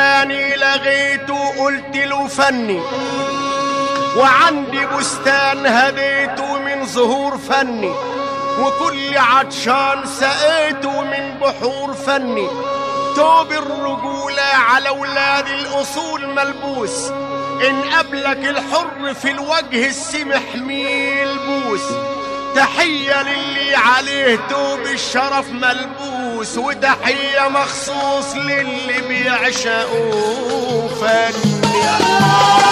بستاني لغيته قلت له فني وعندي بستان هديته من زهور فني وكل عطشان سقيته من بحور فني توب الرجولة على ولاد الأصول ملبوس إن قبلك الحر في الوجه السمح ميل بوس تحية للي عليه توب الشرف ملبوس وتحية مخصوص للي بيعشقوا فني